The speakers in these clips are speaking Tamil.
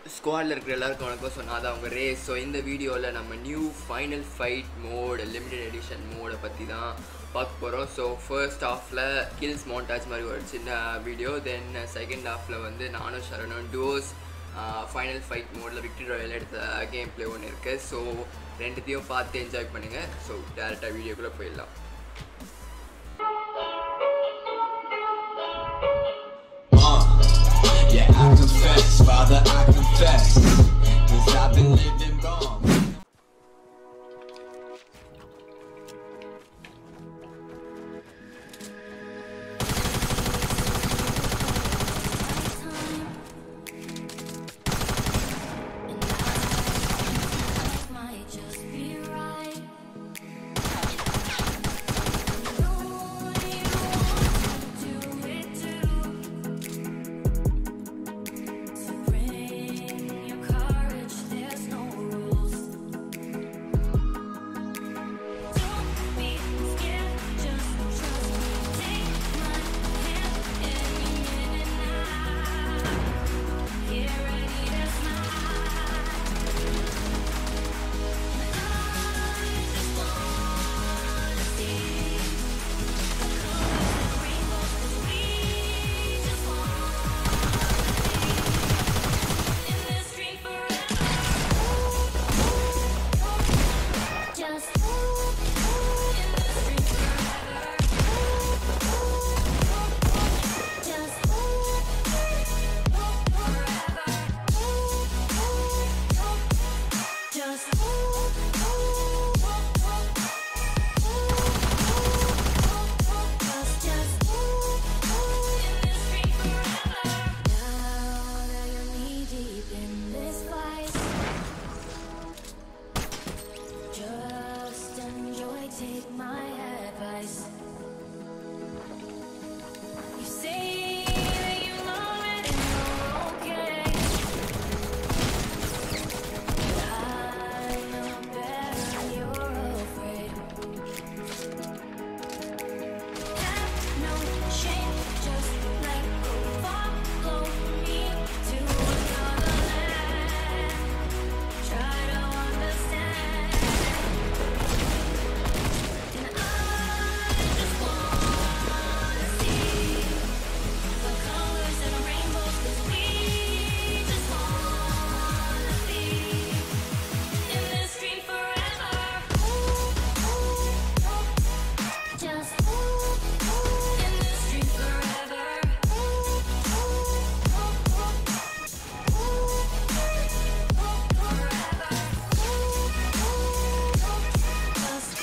ஸ்குவாடில் இருக்கிற எல்லாருக்கும் வணக்கம் ஸோ நான் தான் அவங்க ரேஸ் ஸோ இந்த வீடியோவில் நம்ம new final fight mode limited edition மோடை பற்றி தான் பார்க்க போகிறோம் ஸோ ஃபர்ஸ்ட் ஹாஃபில் கில்ஸ் மோண்டாஜ் மாதிரி ஒரு சின்ன வீடியோ தென் செகண்ட் ஹாஃபில் வந்து நானும் சரணும் டோஸ் ஃபைனல் ஃபைட் மோடில் விக்டரி ராயல் எடுத்த கேம் ப்ளே ஒன்று இருக்குது ஸோ ரெண்டுத்தையும் பார்த்து என்ஜாய் பண்ணுங்கள் ஸோ டேரெக்டாக வீடியோக்குள்ளே போயிடலாம் Uh, yeah, I confess, Father, I confess. Cause I've been living wrong. might just be right. Do it too. So bring your courage. There's no rules. Don't be scared. Just trust me. Take my hand and you mean it now. Get ready to smile. Just in the street forever. Just forever. Just just just in this street forever. Now that you're knee deep in this fight, just enjoy. Take my advice. You say that you love it and you're okay. But I know better, you're afraid. Have no shame, just let go. Follow me to another land. Try to understand. And I just wanna see the colors and rainbows 'cause we just wanna be in this dream forever. Just in this dream forever. Just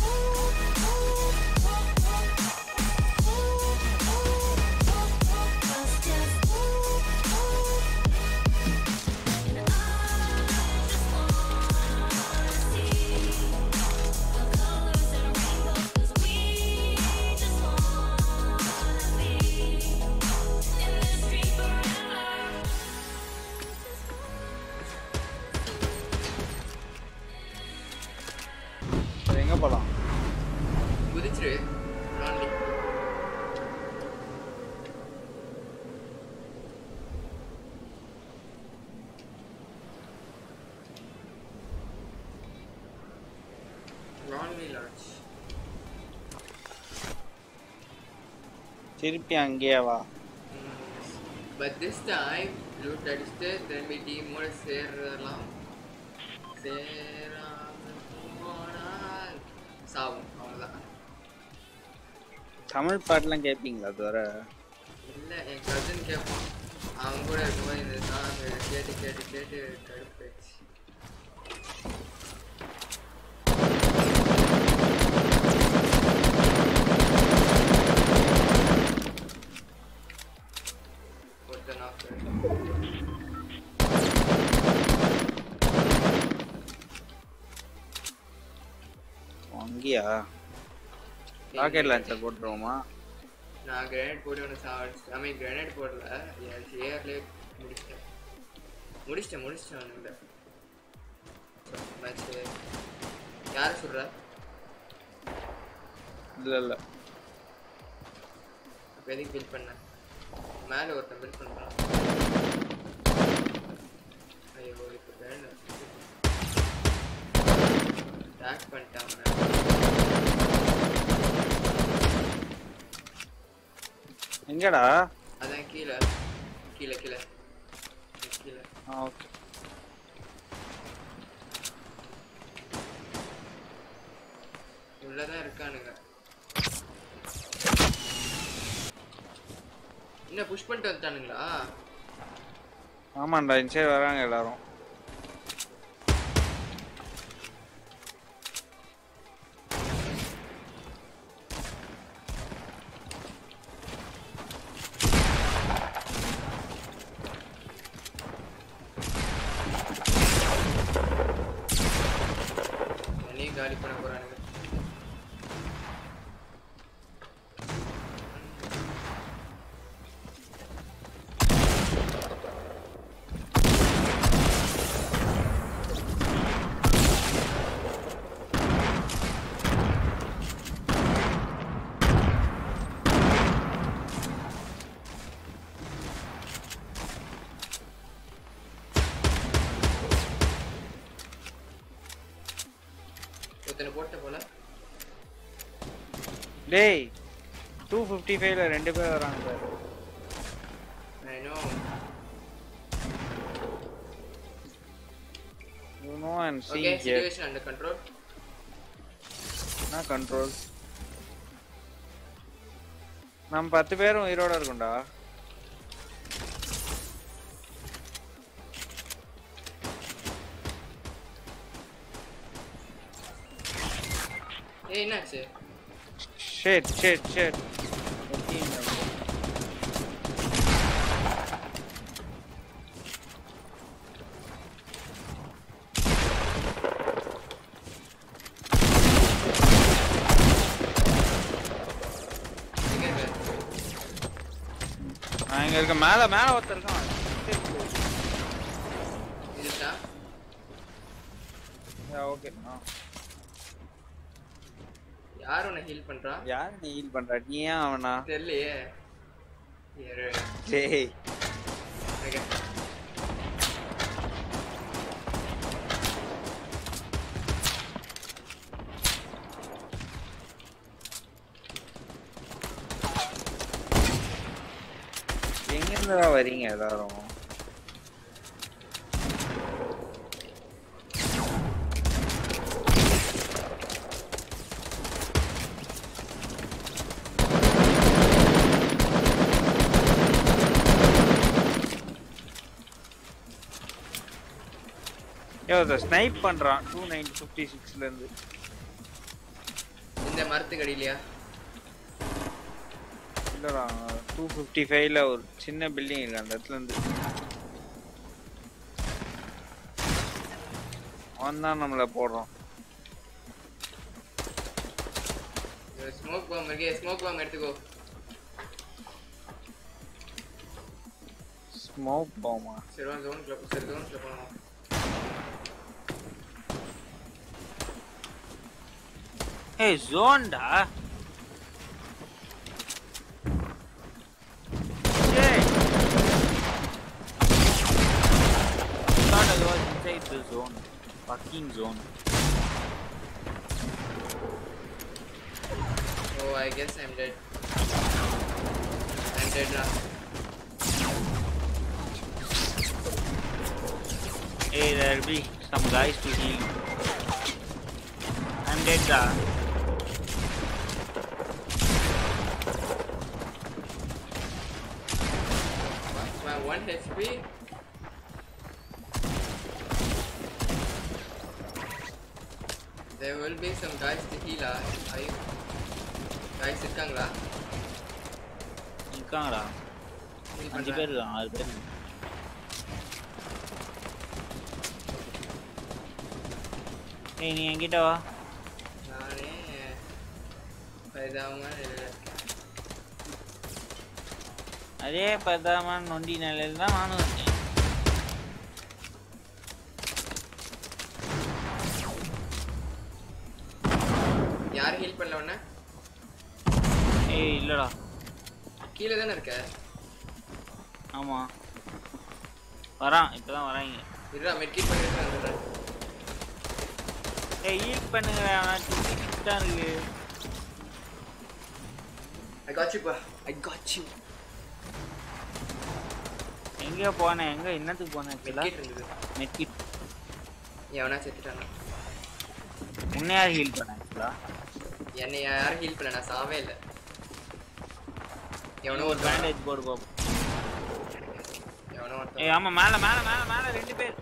just just and I just wanna see the colors and rainbows 'cause we just wanna be in this dream forever. அது எங்க போலாம் குதிச்சிரு ராண்டி ராண்டி லான்ச் திருப்பி அங்கேயே வா பட் திஸ் டைம் லூட் அடிச்சுட்டு திரும்பி டீமோட சேர்றலாம் சேராமல் போனால் சாவும் அவ்வளோதான் தமிழ் பாட்டுலாம் கேட்பீங்களா தவிர இல்லை என் கசின் கேட்பான் அவன் கூட இருக்கும்போது இந்த சாங் கேட்டு கேட்டு கேட்டு கடுப்பாச்சு ஒருத்தன் knock. அங்கேயா ராக்கெட் லான்ச்சர் போட்டுருவோமா நான் கிரனேட் போட்டு ஒன்று சாப்பிட்டு ஐ மீன் கிரனேட் போடல ஏர்லேயே முடிச்சிட்டேன் முடிச்சிட்டேன் முடிச்சிட்டேன் ஒன்றும் மேட்ச்சு யார் சொல்கிற இல்ல இல்ல அப்போ எதுக்கு பில் பண்ண மேலே ஒருத்தன் பில் பண்ணுறான் எங்கடா அதான் கீழே கீழே கீழே கீழே ஆ ஓகே உள்ளதான் இருக்கானுங்க என்ன புஷ் பண்ணிட்டு வந்துட்டானுங்களா ஆமாண்டா இந்த சைடு வராங்க எல்லாரும் என்னையும் காலி பண்ண போறானுங்க ஒருத்தனை போட்ட போல டேய் டூ ஃபிஃப்டி ஃபைவ்ல ரெண்டு பேர் வராங்க பாரு I know you know and see okay here situation under control நான் கண்ட்ரோல் நம்ம பத்து பேரும் உயிரோட இருக்கோம்டா ஏய் என்னாச்சு ஷேட் ஷேட் ஷேட் எங்க இருக்க நான் இங்க இருக்க மேல மேல ஒருத்தர் இருக்கான் இதுதான் ஓகே யார் உன்னை ஹீல் பண்றா யார் நீ ஹீல் பண்ற நீ ஏன் அவனா தெரியலையே இரு. டேய் Okay. எங்க இருந்துடா வரீங்க எல்லாரும் யோ இதை ஸ்னைப் பண்றான் டூ நைன் ஃபிஃப்டி சிக்ஸ்ல இருந்து இந்த மரத்துக்கு அடியிலையா இல்லடா டூ ஃபிஃப்டி ஃபைவ்ல ஒரு சின்ன பில்டிங் இருக்கு அந்த இடத்துல இருந்து அவன் தான் நம்மளை போடுறான் ஸ்மோக் பாம் இருக்கே ஸ்மோக் பாம் எடுத்துக்கோ ஸ்மோக் பாமா சரி வா ஜோனுக்குள்ள போ சரி ஜோனுக்குள்ள போகலாம் ஏய் ஜோன்டா thought I was inside the zone. Fucking zone. Oh, I guess I'm dead. I'm dead now. Hey, there'll be some guys to heal. I'm dead, da. My one HP. There will be some guys to heal. ah. Are you? Guys இருக்காங்களா இருக்காங்கடா Heal அஞ்சு பண்றேன். பேர் இருக்காங்க ஆறு பேர் ஏய் நீ என்கிட்ட வா நானே பரிதாபமா இல்லை அதே பதாம நொண்டி நிலையில தான் நானும் இருக்கேன் யார் ஹீல் பண்ணல உன்ன ஏய் இல்லடா கீழே தானே இருக்க ஆமா வரான் இப்பதான் வராங்க இருடா மெட்கிட் பண்ணிட்டு வந்துடுறேன் ஏய் ஹீல் பண்ணுங்க அவன் டுவெண்ட்டி தான் இருக்கு I got you, bro. I got you. எங்க போனேன் எங்க என்னத்துக்கு போனேன் ஆக்சுவலா கிட் இருந்தது மெட்கிட் எவனா செத்துட்டானா உன்னை யார் ஹீல் பண்ண ஆக்சுவலா என்னை யாரும் ஹீல் பண்ண நான் சாவே இல்லை எவனோ ஒரு ஒரு பேண்டேஜ் போடு பாப்போம் எவனோ ஏய் ஒருத்தன் ஆமா மேல மேல மேல மேல ரெண்டு பேர்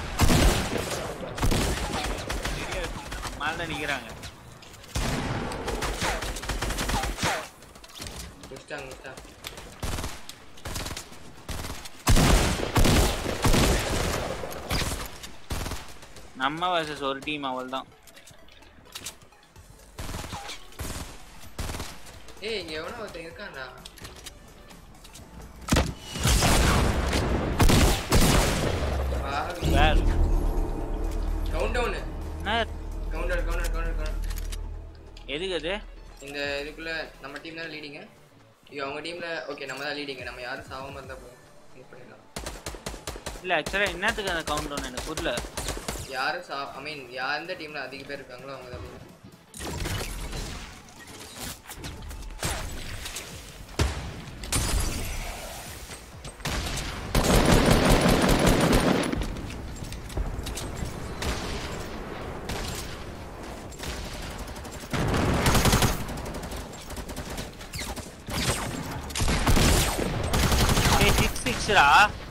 மேல தான் நிக்கிறாங்க முடிச்சிட்டாங்க முடிச்சிட்டாங்க நம்ம வர்சஸ் ஒரு டீம் அவள் தான் ஏய் இங்க எவனோ ஒருத்தன் இருக்கான்டா வேற கவுண்ட் டவுன் என்ன கவுண்டர் கவுண்டர் கவுண்டர் கவுண்டர் எதுக்கு அது இந்த இதுக்குள்ள நம்ம டீம் தான் லீடிங்க ஐயோ அவங்க டீம்ல ஓகே நம்ம தான் லீடிங்க நம்ம யாரும் சாவாம இருந்தா போதும் மூவ் பண்ணிடலாம் இல்ல ஆக்சுவலா என்னத்துக்கு அந்த கவுண்ட் ஒன்று எனக்கு புரியல யாரும் சா ஐ மீன் யார் எந்த டீம்ல அதிக பேர் இருக்காங்களோ அவங்க தான் leader. ஏய் சிக்ஸ் சிக்ஸ்டா